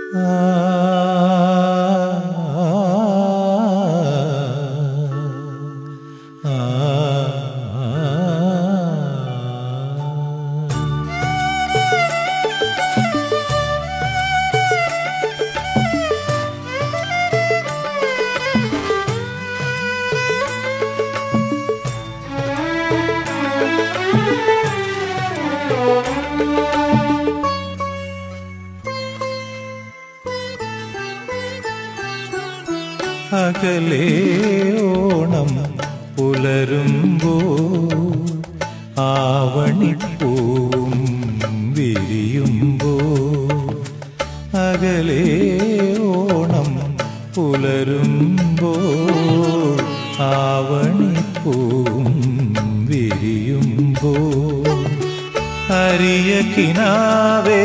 അകലെ ഓണം പുലരുമ്പോ ആവണിപ്പൂവും വിരിയുമ്പോ അകലെ ഓണം പുലരുമ്പോ ആവണിപ്പൂവും വിരിയുമ്പോ അരിയ കിനാവേ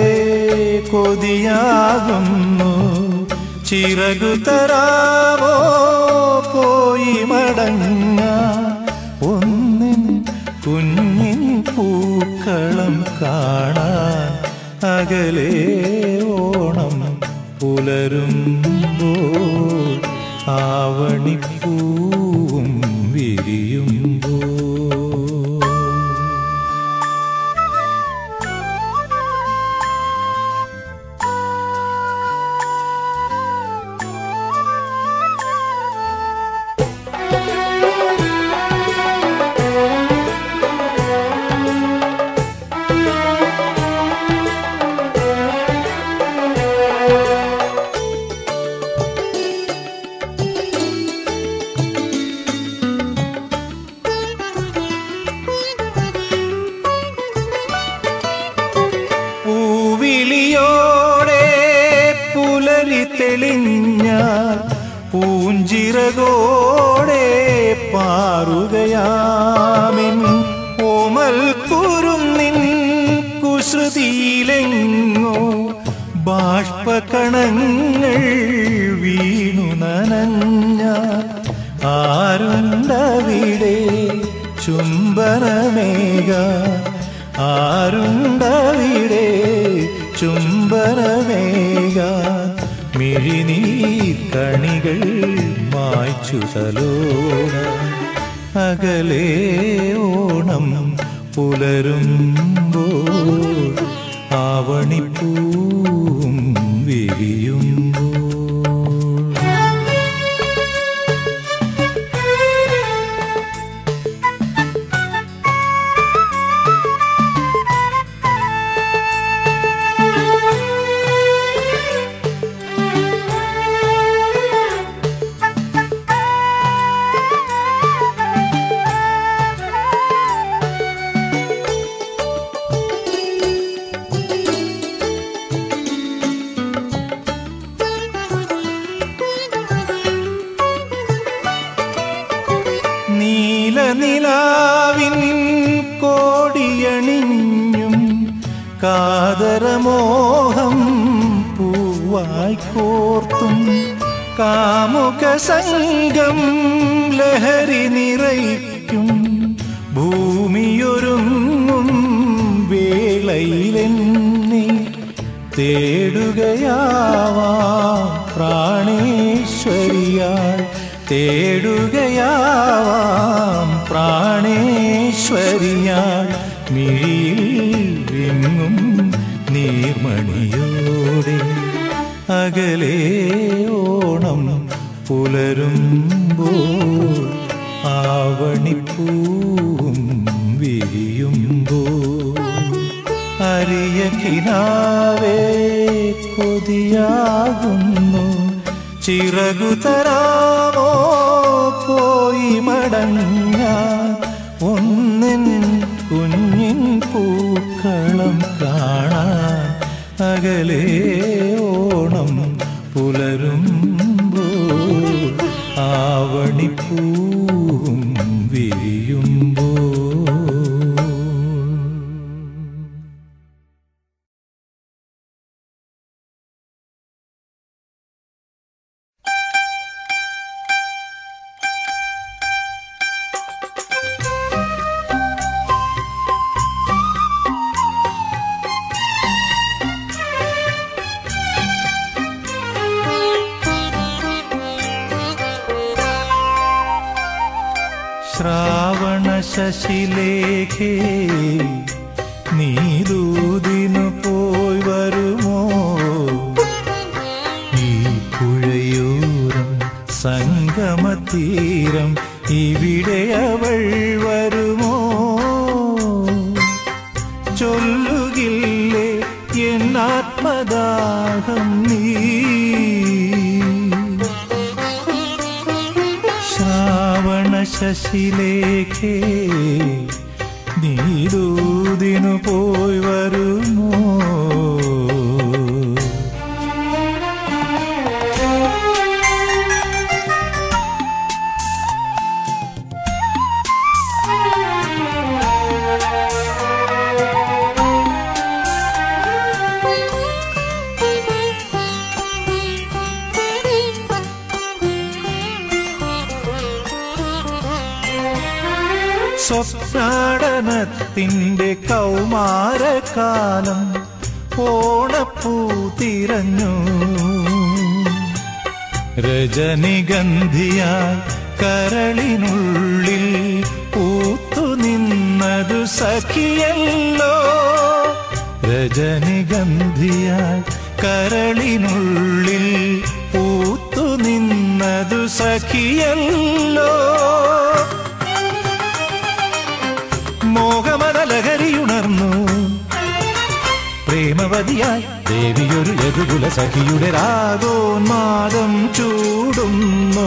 കൊതിയാകുന്നു ചിറകു തരാവോ പോയി മടങ്ങ ഒന്നിൻ കുഞ്ഞിൻ പൂക്കളം കാണാൻ അകലെ ഓണം പുലരുമ്പോൾ ആവണിപ്പൂവും വിരിയുമ്പോൾ പൂവിളിയോടെ പുലരി തെളിഞ്ഞ പൂഞ്ചിറകോടെ പാറുകയാമിൻ ഓമൽ കുറുന്നിൻ കുസൃതിയിലെങ്ങോ ബാഷ്പകണങ്ങൾ വീണു നനഞ്ഞ ആരുണ്ടവിടെ ചുംബനമേക ആരുണ്ടവിടെ ചുംബനമേക മിഴിനീർ കണികൾ മായ്ച്ചു തലോട അകലെ ഓണം പുലരുമ്പോൾ ആവണിപ്പൂവും വിരിയുമ്പോൾ നീലനിലാവിൻ കോടിയണിഞ്ഞും കാതരമോഹം പൂവായി കോർത്തും കാമുക സംഘം ലഹരി നിറയ്ക്കും ഭൂമിയൊരുങ്ങും വേളയിലെന്നെ തേടുകയാവാം പ്രാണേശ്വരിയാൾ തേടുകയാവാം പ്രാണേശ്വരിയാൾ മിഴിയിൽ വിങ്ങും നീർമണിയോടെ അകലെ ഓണം പുലരുമ്പോൾ ആവണിപ്പൂവും വിരിയുമ്പോൾ അരിയ കിനാവേ കൊതിയാകുന്നു ചിറകു തരാമോ പോയി മടങ്ങ ഒന്നിൻ കുഞ്ഞിൻ പൂക്കളം കാണാൻ അകലെ ഓണം പുലരുമ്പോൾ ആവണിപ്പൂവും വിരിയുമ്പോൾ ശശിലേഖേ നീ ദൂതിനു പോയി വരുമോ ഈ പുഴയോരം സംഗമതീരം ഇവിടെ അവൾ വരുമോ ചൊല്ലുകില്ലേ എന്നാത്മദാഹം നീ ശ്രാവണ ശശിലേഖേ നീരൂതിനു പോയി വരുമോ സ്വപ്നാടനത്തിന്റെ കൗമാരകാലം ഓണപ്പൂ തിരഞ്ഞു രജനിഗന്ധിയായി കരളിനുള്ളിൽ പൂത്തു നിന്നതു സഖിയല്ലോ രജനിഗന്ധിയായി കരളിനുള്ളിൽ പൂത്തു നിന്നതു സഖിയല്ലോ മോഹമനലഹരിയുണർന്നു പ്രേമവതിയായി ദേവിയൊരു യദുകുല സഖിയുടെ രാഗോന്മാദം ചൂടുന്നു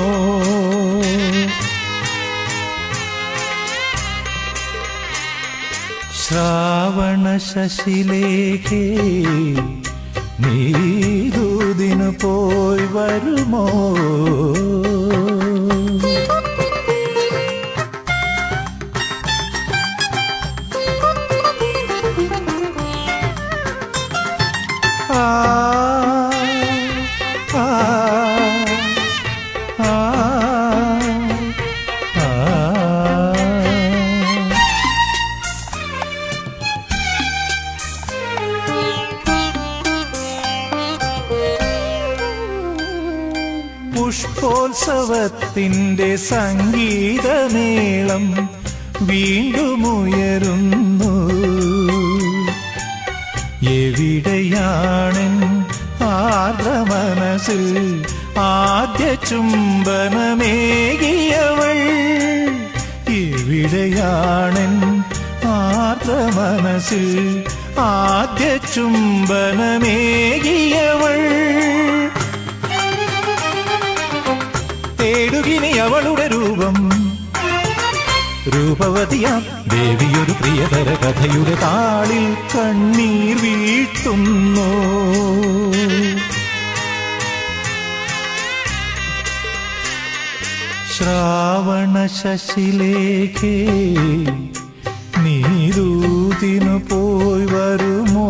ശ്രാവണ ശശിലേഖേ നീരൂതിനു പോയി വരുമോ ആ ആ ആ ആ പുഷ്പോത്സവത്തിന്റെ സംഗീതമേളം വീണ്ടും ഉയരുന്നു എവിടെയാണൻ ആർദ്ര മനസ്സിൽ ആദ്യ ചുംബനമേകിയവൾ എവിടെയാണൻ ആർദ്ര മനസ്സിൽ ആദ്യ ചുംബനമേകിയവൾ തേടുകിനി അവളുടെ രൂപം രൂപവതിയാം ദേവിയൊരു പ്രിയതര കഥയുടെ താളിൽ കണ്ണീർ വീഴ്ത്തുന്നു ശ്രാവണ ശശിലേഖേ നീരൂതിനു പോയി വരുമോ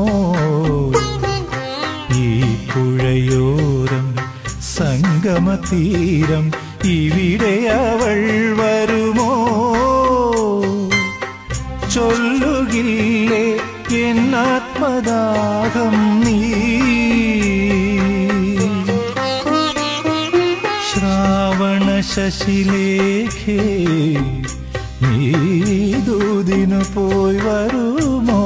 ഈ പുഴയോരം സംഗമതീരം ഇവിടെ അവൾ വരുമോ ചൊല്ലുകില്ലേ എന്നാത്മദാഹം നീ ശ്രാവണ ശശിലേഖേ നീ ദൂതിനു പോയി വരുമോ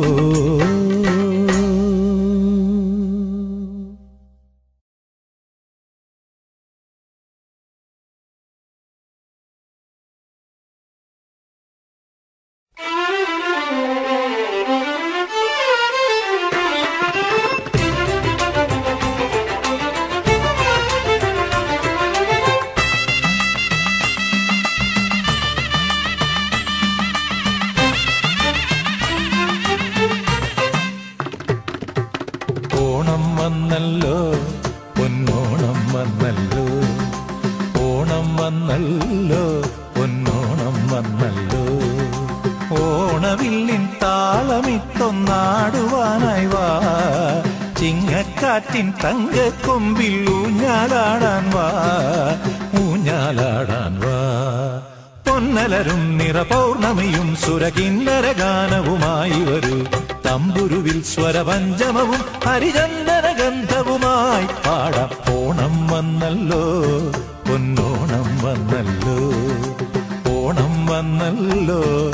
ഓണം വന്നല്ലോ പൊന്നോണം വന്നല്ലോ ഓണം വന്നല്ലോ പൊന്നോണം വന്നല്ലോ ഓണവില്ലിൻ താളമിട്ടൊന്നാടുവാനായി വാ ചിങ്ങക്കാറ്റിൻ തങ്കക്കൊമ്പിൽ ഊഞ്ഞാലാടാൻ വാ ഊഞ്ഞാലാടാൻ വാ പൊന്നലരും നിറപൗർണമിയും സുരകിന്നര ഗാനവുമായി വരൂ തമ്പുരുവിൽ സ്വരപഞ്ചമവും ഹരിചന്ദന ഗന്ധവുമായി പാടാം ഓണം വന്നല്ലോ പൊന്നോണം വന്നല്ലോ ഓണം വന്നല്ലോ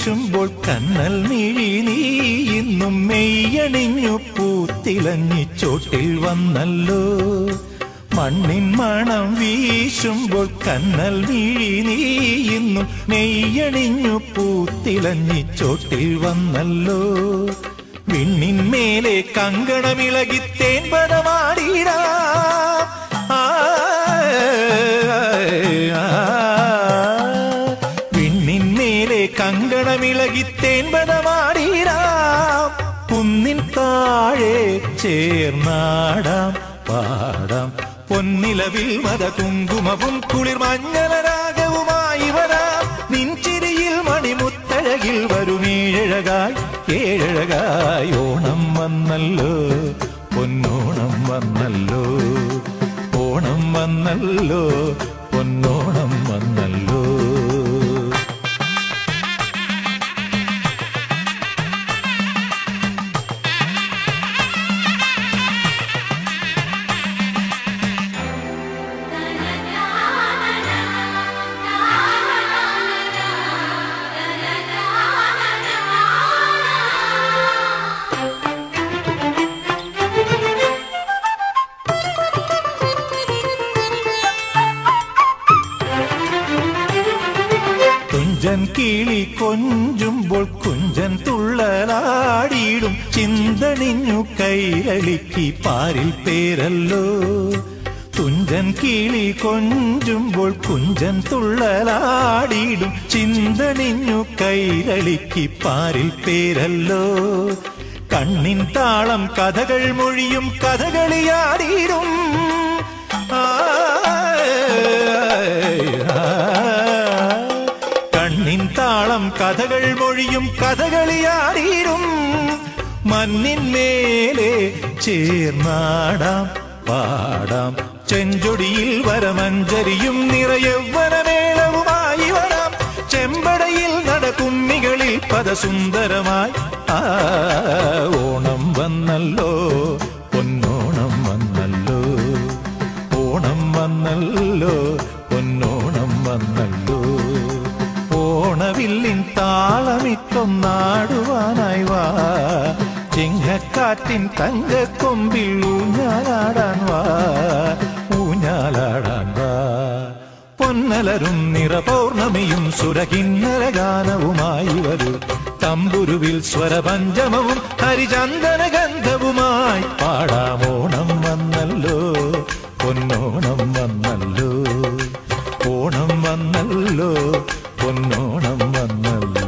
വീശുമ്പോൾ കണ്ണൽ മിഴി നീ ഇന്നും മെയ്യണിഞ്ഞു പൂത്തിലഞ്ഞി ചോട്ടിൽ വന്നല്ലോ മണ്ണിൻ മണം വീശുമ്പോൾ കണ്ണൽ മിഴി നീ ഇന്നും മെയ്യണിഞ്ഞു പൂത്തിലഞ്ഞി ചോട്ടിൽ വന്നല്ലോ വിണ്ണിന്മേലെ കങ്കണമിളകി തേൻപടമാടിടാ വിണ്ണിന്മേലെ കങ്കണമിളകി തേൻപടമാടിടാം കുന്നിൻ താഴെ ചേർന്നാടാം പാടാം പൊന്നിലവിൽ മത കുങ്കുമവും കുളിർ മഞ്ഞളരാഗവുമായി വരാം നിൻചിരിയിൽ മണിമുത്തഴകിൽ വരുമേഴഴകായി ഏഴഴകായി ഓണം വന്നല്ലോ പൊന്നോണം വന്നല്ലോ ഓണം വന്നല്ലോ പൊന്നോണം വന്നല്ലോ തുഞ്ചൻ കിളി കൊഞ്ചുമ്പോൾ കുഞ്ചൻ തുള്ളലാടിയിടും ചിന്തണിഞ്ഞു കൈരളിക്ക് പാരിൽ പേരല്ലോ തുഞ്ചൻ കിളി കൊഞ്ചുമ്പോൾ കുഞ്ചൻ തുള്ളലാടിയിടും ചിന്തണിഞ്ഞു കൈരളിക്ക് പാരിൽ പേരല്ലോ കണ്ണിൻ താളം കഥകൾ മൊഴിയും കഥകളിയാടിയിടും ആ കണ്ണിൻ താളം കഥകൾ മൊഴിയും കഥകളിയാടിയിരും മണ്ണിന്മേലെ ചേർന്നാടാം പാടാം ചെഞ്ചൊടിയിൽ വരമഞ്ചരിയും നിറയൗവനമേളവുമായി വരാം ചെമ്പടയിൽ നടകുമ്മികളിൽ പദസുന്ദരമായി ആ ഓണം വന്നല്ലോ പൊന്നോണം വന്നല്ലോ ഓണം വന്നല്ലോ പൊന്നോണം വന്നല്ലോ ഓണവില്ലിൻ താളമിട്ടൊന്നാടുവാനായി വാ ചിങ്ങക്കാറ്റിൻ തങ്കക്കൊമ്പിൽ ഊഞ്ഞാലാടാൻ വാ ഊഞ്ഞാലാടാൻ വാ പൊന്നലരും നിറപൗർണമിയും സുരകിന്നര ഗാനവുമായി വരൂ തമ്പുരുവിൽ സ്വരപഞ്ചമവും ഹരിചന്ദന ഗന്ധവുമായി പാടാമോണം വന്നല്ലോ പൊന്നോണം വന്നല്ലോ ഓണം വന്നല്ലോ പൊന്നോണം വന്നല്ലോ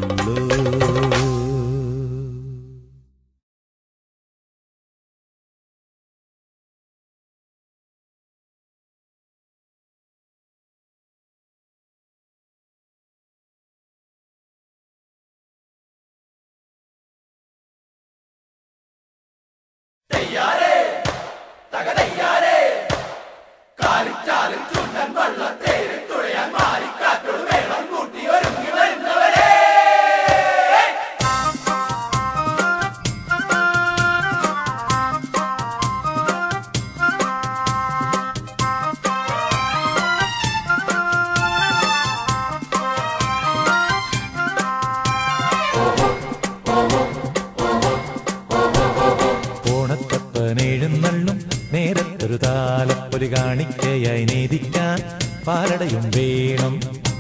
ഓണത്തപ്പനെഴുന്നള്ളും നേരത്തൊരു താലപ്പൊലി കാണിക്കയായി നീതിക്കാൻ പാലടയും വേണം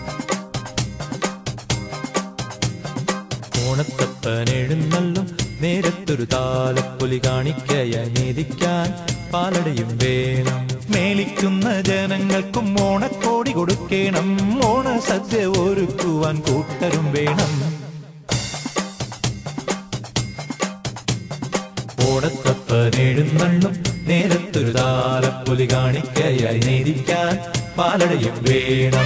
ഓണത്തപ്പനെഴുന്നള്ളും നേരത്തൊരു താലപ്പൊലി കാണിക്കയായി നീതിക്കാൻ പാലടയും വേണം മേലിക്കുന്ന ജനങ്ങൾക്കും ഓണക്കോടി കൊടുക്കണം ഓണസദ്യ ഒരുക്കുവാൻ കൂട്ടരും വേണം ഓണത്തപ്പനെഴുന്നള്ളും നേരത്തൊരു താലപ്പൊലി കാണിക്കയായി നേരിക്കാൻ പാലടയും വേണം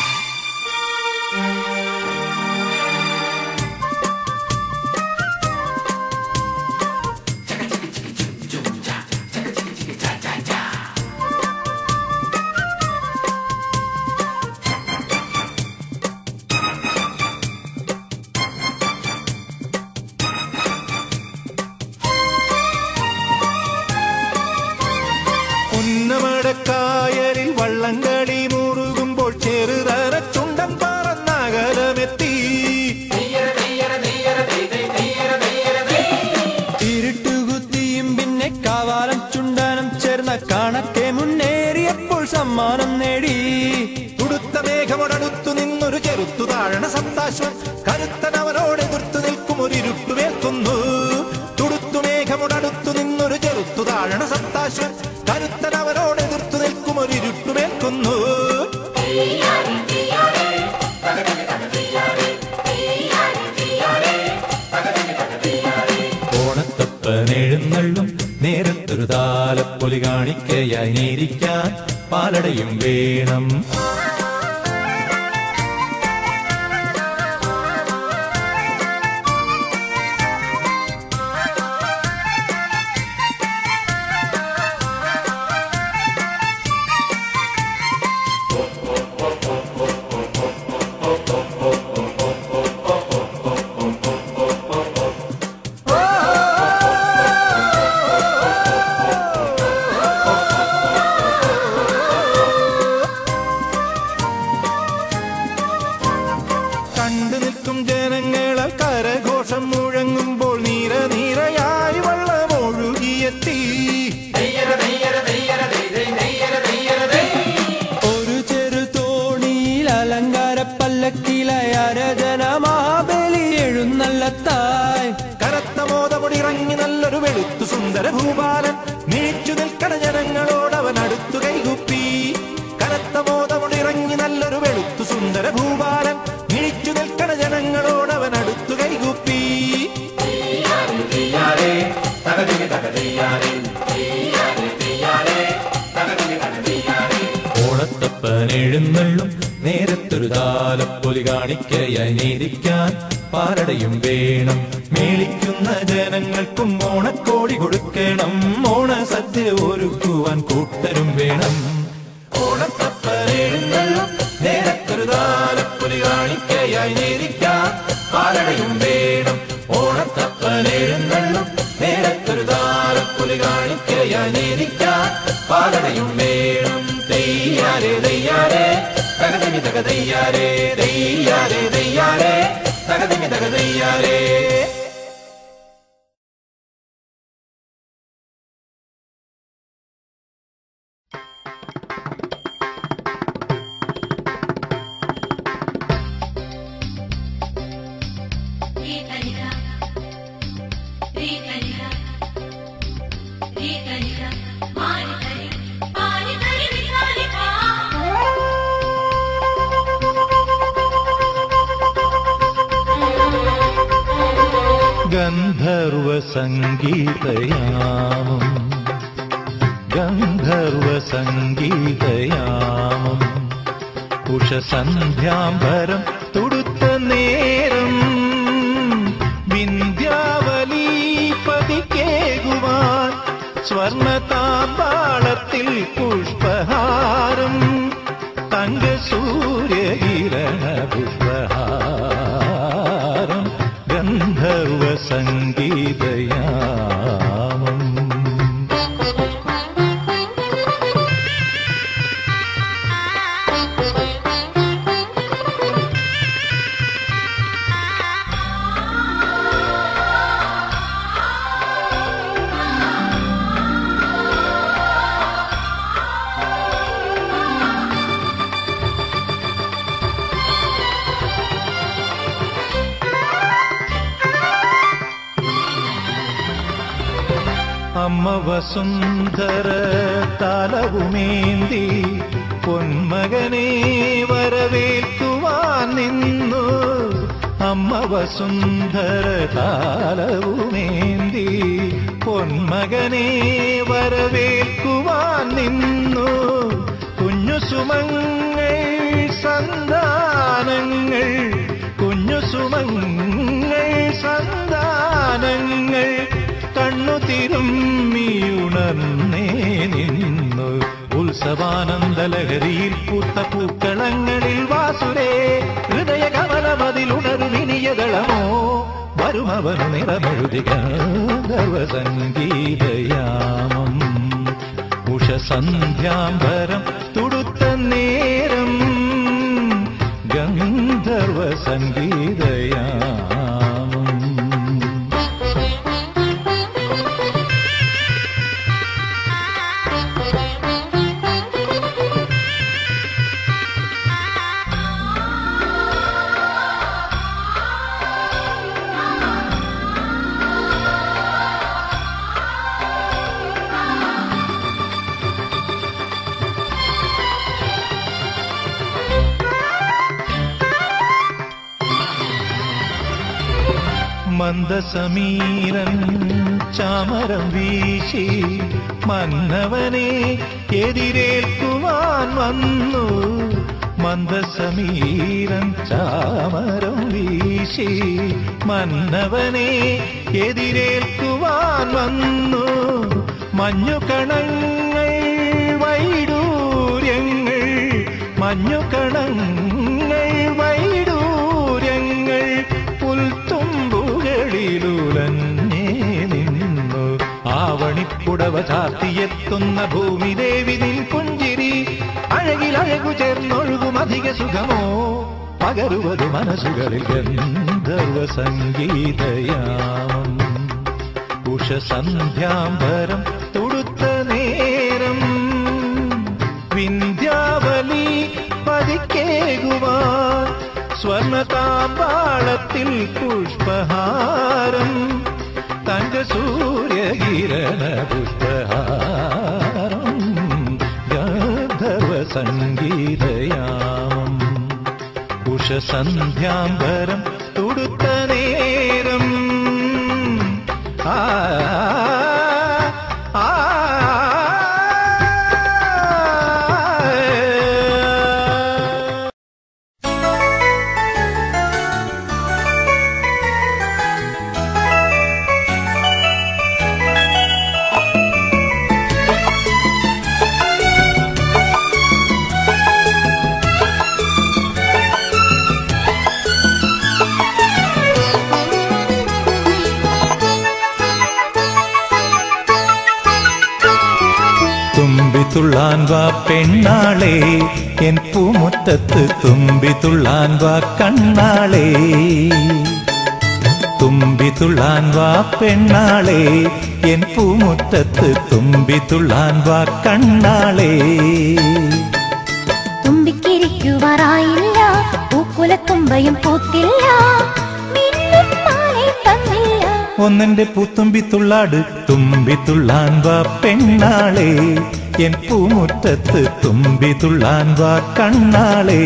ഉന്നമടക്കായലിൽ വള്ളംകളി മുറുകുമ്പോൾ ചെറുതര ചുണ്ടൻ പറന്നകലമെത്തി ചെന്ന കാണക്കെ മുന്നേറിയപ്പോൾ സമ്മാനം നേടി തുടുത്ത മേഘമോടടുത്തു നിന്നൊരു ചെറുത്തു താഴണ സപ്താശ്വൻ കരുത്തൻ അവനോട് എതിർത്തു നിൽക്കും ഒരു ഇരുട്ടുമേൽക്കുന്നു തുടുത്തു മേഘമോടടുത്തു നിന്നൊരു ചെറുത്തു താഴണ സപ്താശ്വൻ കരുത്തൻ അവനോട് എതിർത്തു നിൽക്കും ഒരു ഇരുട്ടുമേൽക്കുന്നു ഓണത്തപ്പനെഴുന്നള്ളും നേരത്തൊരു താലപ്പൊലി കാണിക്കയായി നേരിക്കാൻ പാലടയും വേണം കണ്ടു നിൽക്കും ജനങ്ങളാൽ കരഘോഷം മുഴങ്ങുമ്പോൾ നീര നീരയായി വെള്ളം ഒഴുകിയെത്തി ഒരു ചെറു തോണിയിൽ അലങ്കാര പല്ലക്കിലായി അരജന മഹാബലി എഴുന്നള്ളത്തായി കനത്ത മോദമുടിറങ്ങി നല്ലൊരു വെളുത്തു സുന്ദര ഭൂപാലൻ നീച്ചു നിൽക്കണ ജനങ്ങളോട് അവൻ അടുത്തു കൈകുപ്പി കനത്ത മോദമുടിറങ്ങി നല്ലൊരു വെളുത്തു സുന്ദര ഭൂപാലൻ നീച്ചു നിൽക്കണ ജനങ്ങളോട് അവൻ അടുത്തു കൈകുപ്പി ഓണത്തപ്പൻ എഴുന്നള്ളും നേരത്തൊരു താലപ്പൊലി കാണിക്കയായി നേരിക്കാൻ പാലടയും വേണം മേളിക്കുന്ന ജനങ്ങൾക്കും ഓണക്കോടി കൊടുക്കണം ഓണ സദ്യ ഒരുക്കുവാൻ കൂട്ടരും വേണം ഓണത്തപ്പൻ എഴുന്നള്ളും നേരത്തൊരു താലപ്പൊലി കാണിക്കയായി നേരിക്കാൻ പാലടയും വേണം ഓണത്തപ്പൻ എഴുന്നള്ളും നേരത്തൊരു താലപ്പൊലി കാണിക്കയായി നേരിക്കാൻ പാലടയും വേണം തെയ്യാരേ തെയ്യാരേ തകതിമി തക തെയ്യാരേ തെയ്യാരേ തെയ്യാരേ തകതിമി തക തെയ്യാരേ Rita, Rita, Rita, Rita, Rita, Mari, Tari, Mari, Tari, Rita, Rita. ഗന്ധർവ സംഗീതയാമം ഗന്ധർവ സംഗീതയാമം ഉഷസന്ധ്യാംബരം തുടുത്ത നേരം വിന്ധ്യാവലി പതിക്കേകുവാൻ സ്വർണതാമ്പാളത്തിൽ പുഷ്പഹാരം തങ്ക സൂര്യകിരണ പുഷ്പഹാരം ഗന്ധർവ സംഗീതയാമം അമ്മ വസുന്ധര താലവുമേന്തി പൊന്മകനെ വരവേൽക്കുവാൻ നിന്നു അമ്മ വസുന്ധര താലവുമേന്തി പൊന്മകനെ വരവേൽക്കുവാൻ നിന്നു കുഞ്ഞു സുമങ്ങൾ സന്താനങ്ങൾ കുഞ്ഞു സുമങ്ങൾ സന്താനങ്ങൾ കണ്ണു തിരുമ്മിയുണർന്നേ നിന്നു ഉത്സവാനന്ദലഹരിയിൽ പൂത്ത പൂക്കളങ്ങളിൽ വാസുരേ ഹൃദയ കമലമതിലുണരുമിനിയതളമോ വരുമവനു നിറമെഴുതിക സംഗീതയാമം ഉഷസന്ധ്യാംബരം തുടുത്ത നേരം ഗന്ധർവ സംഗീതയാമം Thank മന്ദസമീരൻ ചാമരം വീശി മന്നവനെ എതിരേൽക്കുവാൻ വന്നു മന്ദസമീരൻ ചാമരം വീശി മന്നവനെ എതിരേൽക്കുവാൻ വന്നു മഞ്ഞുകണങ്ങൾ വൈഡൂര്യങ്ങൾ മഞ്ഞുകണങ്ങൾ വൈഡൂര്യങ്ങൾ പുൽത്തുമ്പുകളിലുലഞ്ഞേ നിന്നു ആവണിപ്പുടവ ചാർത്തിയെത്തുന്ന ഭൂമിദേവി നിൽ പുഞ്ചിരി അഴകിൽ അഴകു ചേർന്നൊഴുകും അധിക സുഖമോ പകരുവത് മനസ്സുകളിൽ ഗന്ധർവ സംഗീതയാമം ഉഷസന്ധ്യാംബരം തൊടുത്ത നേരം വിന്ധ്യാവലി പതിക്കേകുവാൻ സ്വർണതാമ്പാളത്തിൽ പുഷ്പഹാരം തങ്കസൂര്യകിരണ പുഷ്പഹാരം ഗാന്ധർവ സംഗീതയാമം ഉഷസന്ധ്യാംബരം തൊടുത്ത നേരം ആ ആ, ആ തുമ്പി തുള്ളാൻ വാ പെണ്ണാളെ എൻ പൂമുറ്റത്ത് തുമ്പി തുള്ളാൻ വാ കണ്ണാളെ തുമ്പി തുള്ളാൻ വാ പെണ്ണാളെ എൻ പൂമുറ്റത്ത് തുമ്പി തുള്ളാൻ വാ കണ്ണാളെ തുമ്പിക്കിരിക്കുവാറായില്ല പൂക്കുലത്തുമ്പയും പൂത്തില്ല മിന്നും മാലെ തന്നില്ല ഒന്നെന്റെ പൂത്തുമ്പി തുള്ളാട് തുമ്പി തുള്ളാൻ വാ പെണ്ണാളെ എൻ പൂമുറ്റത്ത് തുമ്പി തുള്ളാൻ വാ കണ്ണാളെ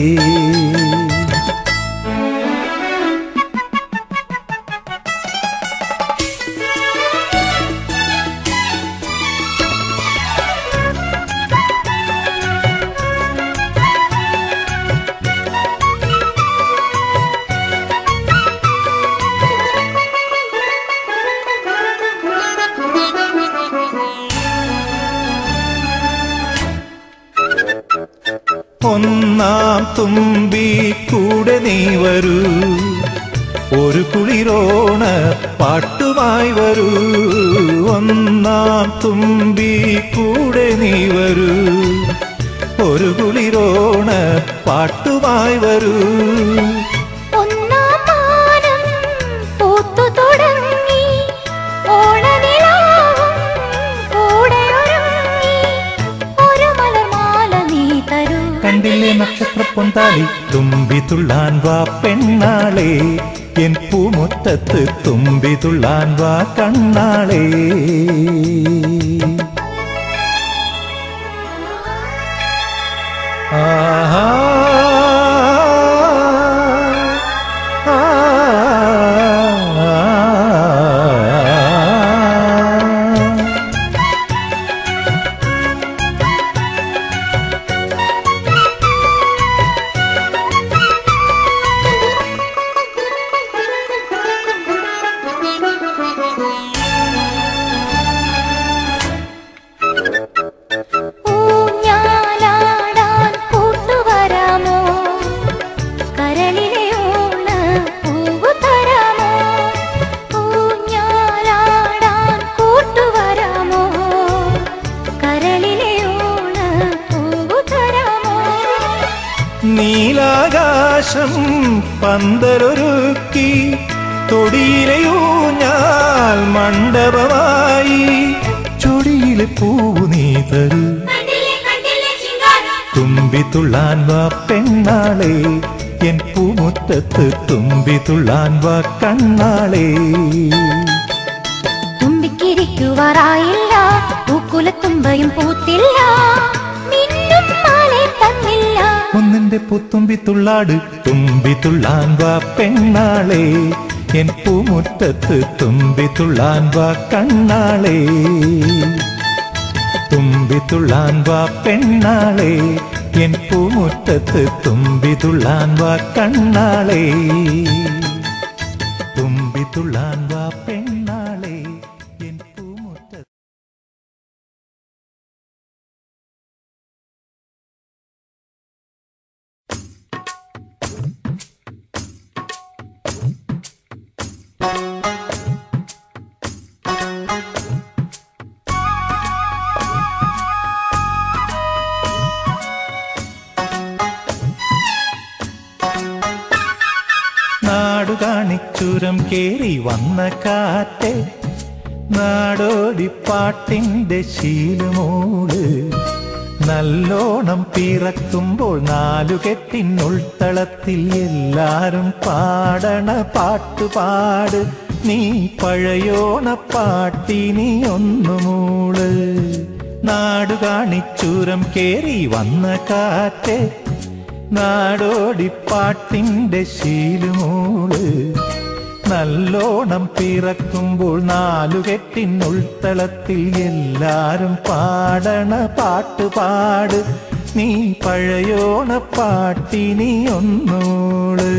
ഒന്നാം തുമ്പി കൂടെ നീ വരൂ ഒരു കുളിരോണ പാട്ടുമായി വരൂ ഒന്നാം തുമ്പി കൂടെ നീ വരൂ ഒരു കുളിരോണ പാട്ടുമായി വരൂ ഒന്നാം മാനം പൂത്തു തുടങ്ങി ഓണനിലാവും കൂടെ ഒരുങ്ങി ഒരു മലർമാല നീ തരൂ കണ്ടില്ലേ നക്ഷത്ര പൊന്താളി തുമ്പി തുള്ളാൻ വാ പെണ്ണാളെ എൻ പൂമുറ്റത്ത് തുമ്പി തുള്ളാൻ വാ കണ്ണാളേ ആഹാ ആ ഊഞ്ഞാലാടാൻ കൂട്ടുവരാമോ കരളിലെ ഊണ പൂവ് തരാമോ ഊഞ്ഞാലാടാൻ കൂട്ടുവരാമോ കരളിലെ ഊണ പൂവ് തരാമോ നീലാകാശം പന്തലൊരുക്കി തൊടിയിലെ ഊഞ്ഞാൽ മണ്ഡപമായി ചൊടിയിലെ പൂവ് നീ തരൂ കണ്ടില്ലേ കണ്ടില്ലേ ചിങ്കാരം തുമ്പി തുള്ളാൻ വാ പെണ്ണാളെ എൻ പൂമുറ്റത്ത് തുമ്പി തുള്ളാൻ വാ കണ്ണാളേ തുമ്പിക്കിരിക്കുവാറായില്ല പൂക്കുലത്തുമ്പയും പൂത്തില്ല മിന്നും മാലെ തന്നില്ല ഒന്നിന്റെ പുത്തുമ്പി തുള്ളാട് തുമ്പി തുള്ളാൻ വാ പെണ്ണാളെ എൻ പൂമുറ്റത്ത് തുമ്പി തുള്ളാൻ വാ കണ്ണാളേ തുമ്പി തുള്ളാൻ വാ പെണ്ണാളേ എൻ പൂമുറ്റത്ത് തുമ്പി തുള്ളാൻ വാ കണ്ണാളേ തുമ്പി തുള്ളാൻ വാ പെണ്ണാളേ എൻ പൂമുറ്റത്ത് നാടു കാണിച്ചുരം കേറി വന്ന കാറ്റ് നാടോടിപ്പാട്ടിന്റെ ശീലമോള് നല്ലോണം പിറക്കുമ്പോൾ നാലുകെട്ടിനുൾത്തളത്തിൽ എല്ലാരും പാടണ പാട്ടുപാട് നീ പഴയോണ പാട്ടിനി ഒന്നുമൂള് നാടു കാണിച്ചുരം കേറി വന്ന കാറ്റ് നാടോടിപ്പാട്ടിന്റെ ശീലുമോള് നല്ലോണം പിറക്കുമ്പോൾ നാലുകെട്ടിനുൾത്തളത്തിൽ എല്ലാരും പാടണ പാട്ടുപാട് നീ പഴയോണ പാട്ടിനി ഒന്നോള്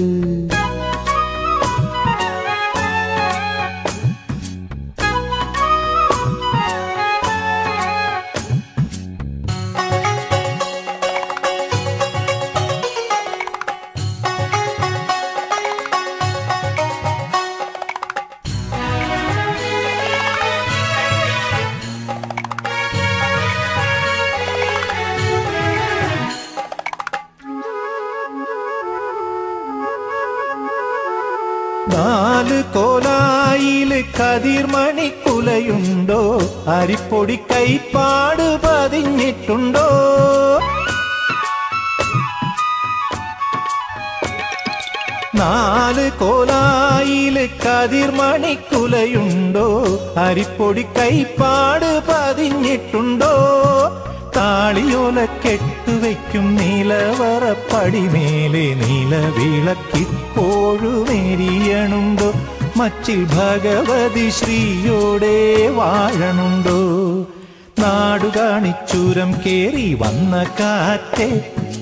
നാല് കോലായില് കതിർമണിക്കുലയുണ്ടോ അരിപ്പൊടി കൈപ്പാട് പതിഞ്ഞിട്ടുണ്ടോ നാല് കോലായില് കതിർമണിക്കുലയുണ്ടോ അരിപ്പൊടി കൈപ്പാട് പതിഞ്ഞിട്ടുണ്ടോ താളിയോല കെട്ടുവയ്ക്കും നിലവറ പടിമേലെ നിലവിളക്കിപ്പോഴും എരിയണുണ്ടോ മച്ചിൽ ഭഗവതി ശ്രീയോടെ വാഴണുണ്ടോ നാടു കാണിച്ചൂരം കേറി വന്ന കാറ്റേ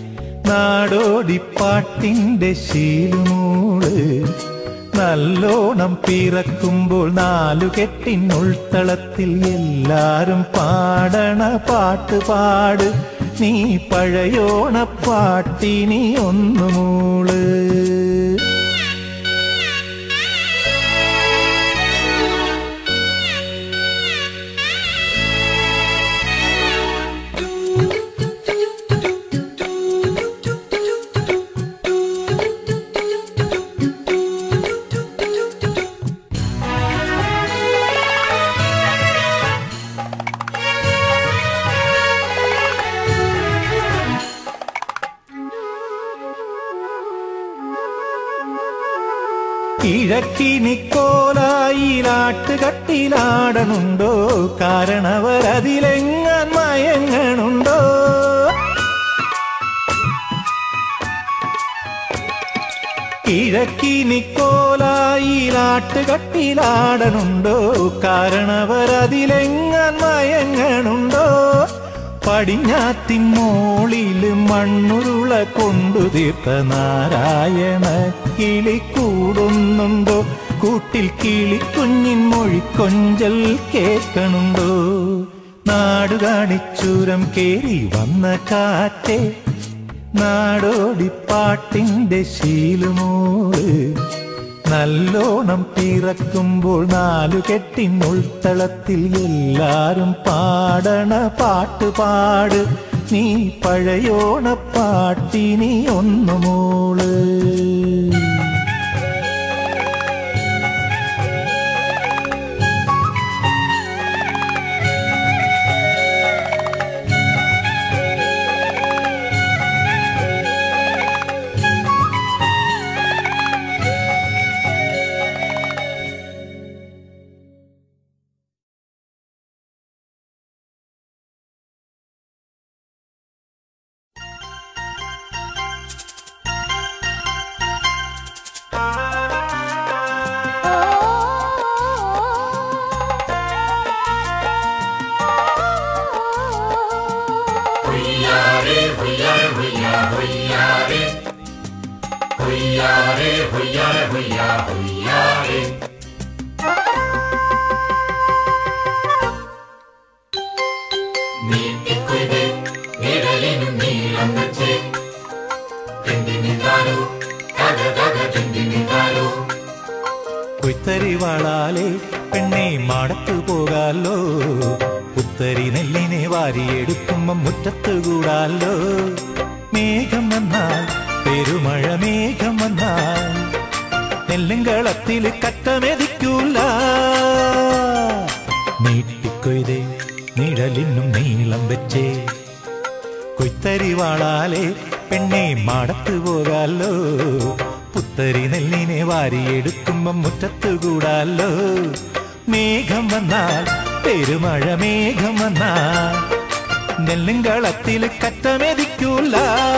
നാടോടിപ്പാട്ടിന്റെ ശീലുമൂള് നല്ലോണം പിറക്കുമ്പോൾ നാലുകെട്ടിനുൾത്തളത്തിൽ എല്ലാരും പാടണ പാട്ട് പാട് നീ പഴയോണ പാട്ടിനി ഒന്നുമൂള് കിഴക്കിനിക്കോലായിലാട്ടുകട്ടിലാടണുണ്ടോ കാരണവരതിലെങ്ങാൻ മയങ്ങണുണ്ടോ കിഴക്കിനിക്കോലായിലാട്ടുകട്ടിലാടണുണ്ടോ കാരണവരതിലെങ്ങാൻ മയങ്ങണുണ്ടോ പടിഞ്ഞാത്തിൻ മോളില് മണ്ണുരുള കൊണ്ടു തീർത്ത നാരായണ കിളി കൂടുന്നുണ്ടോ കൂട്ടിൽ കിളിക്കുഞ്ഞിൻ മൊഴിക്കൊഞ്ചൽ കേൾക്കണുണ്ടോ നാടു കാണിച്ചൂരം കേറി വന്ന കാറ്റേ നാടോടിപ്പാട്ടിന്റെ ശീലുമോള് നല്ലോണം പിറക്കുമ്പോൾ നാലുകെട്ടിനുൾത്തളത്തിൽ എല്ലാരും പാടണ പാട്ടുപാട് നീ പഴയോണ പാട്ടിനി ഒന്നുമോള് ഹൊയ്യാരേ ഹൊയ്യാരേ ഹൊയ്യാ ഹൊയ്യാരേ നീട്ടിക്കൊയ്ത് നിഴലിനും നീളം വെച്ച് തെണ്ടി നിന്നാലോ തക തക തെണ്ടി നിന്നാലോ കൊയ്ത്തരി വാളാലെ പെണ്ണെ മാടത്തു പോകാലോ പുത്തരി നെല്ലിനെ വാരിയെടുക്കുമ്പം മുറ്റത്ത് കൂടാലോ മേഘം വന്നാൽ പെരുമഴ മേഘം വന്നാൽ നെല്ലും കളത്തിൽ കറ്റമെതിക്കൂല നീട്ടിക്കൊയ്തേ നിഴലിനും നീളം വെച്ചേ കൊയ്ത്തരി വാളാലെ പെണ്ണെ മാടത്ത് പോകാലോ പുത്തരി നെല്ലിനെ വാരിയെടുക്കുമ്പം മുറ്റത്ത് കൂടാലോ മേഘം വന്നാൽ പെരുമഴ മേഘം വന്നാൽ നെല്ലും കളത്തിൽ കറ്റമെതിക്കൂല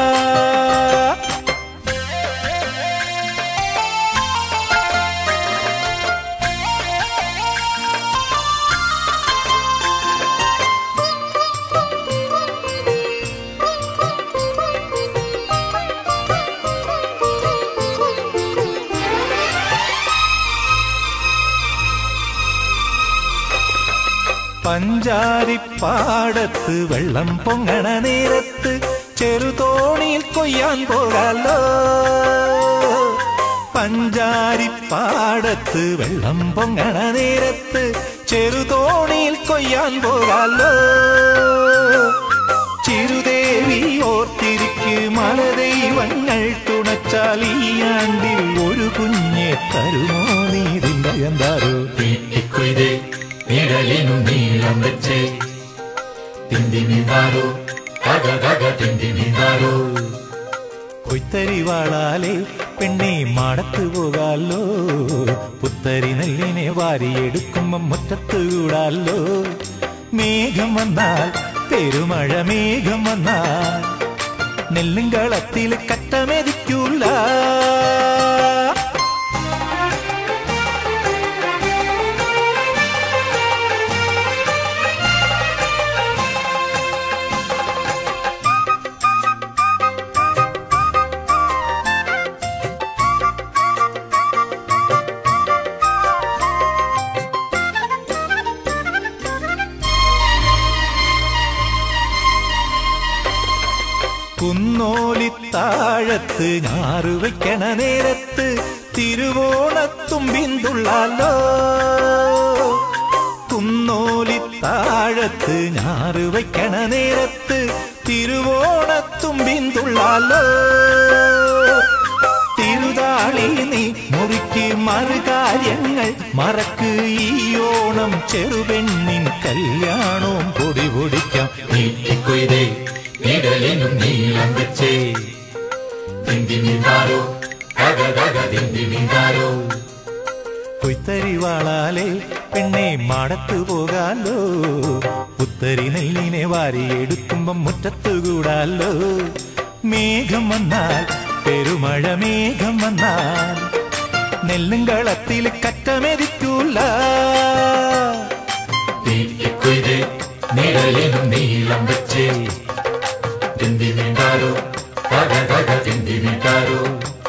പഞ്ചാരിപ്പാടത്ത് വെള്ളം പൊങ്ങണ നേരത്ത് ചെറുതോണിയിൽ കൊയ്യാൻ പോകാലോ പഞ്ചാരിപ്പാടത്ത് വെള്ളം പൊങ്ങണ നേരത്ത് ചെറുതോണിയിൽ കൊയ്യാൻ പോകാലോ ചിരുദേവി ഓർത്തിരിക്ക് മലദൈവങ്ങൾ തുണച്ചാൽ ഈ ആണ്ടിൽ ഒരു കുഞ്ഞെ തരുമോ നീ ഇതിന്റെ എന്താരോ നീട്ടിക്കൊയ്ത് നിഴലിനും നീളം വെച്ച് തിന്തി നിന്നാലോ തക തക തിന്തി നിന്നാലോ കൊയ്ത്തരി വാളാലെ പെണ്ണെ മാടത്ത് പോകാലോ പുത്തരി നെല്ലിനെ വാരിയെടുക്കുമ്പം മുറ്റത്ത് കൂടാലോ മേഘം വന്നാൽ പെരുമഴ മേഘം വന്നാൽ നെല്ലും കളത്തിൽ കറ്റമെതിക്കൂല കുന്നോലിത്താഴത്ത് ഞാറ് വയ്ക്കണ നേരത്ത് തിരുവോണത്തുമ്പിൻ തുള്ളാലോ കുന്നോലിത്താഴത്ത് ഞാറ് വയ്ക്കണ നേരത്ത് തിരുവോണത്തുമ്പിൻ തുള്ളാലോ തിരുതാളി നീ മുറിക്ക് മറുകാര്യങ്ങൾ മറക്ക് ഈ ഓണം ചെറുപെണ്ണിൻ കല്യാണവും പൊടി പൊടിക്കാം നീട്ടിക്കൊയ്ത് നിഴലിനും നീളം വെച്ച് തിന്തി നിന്നാലോ തക തക തിന്തി നിന്നാലോ കൊയ്ത്തരി വാളാലെ പെണ്ണെ മാടത്ത് പോകാലോ പുത്തരി നെല്ലിനെ വാരിയെടുക്കുമ്പം മുറ്റത്ത് കൂടാലോ മേഘം വന്നാൽ പെരുമഴ മേഘം വന്നാൽ നെല്ലും കളത്തിൽ കറ്റമെതിക്കൂല നീട്ടിക്കൊയ്ത് നിഴലിനും നീളം വെച്ച് തിന്തി നിന്നാലോ തക തക തിന്തി നിന്നാലോ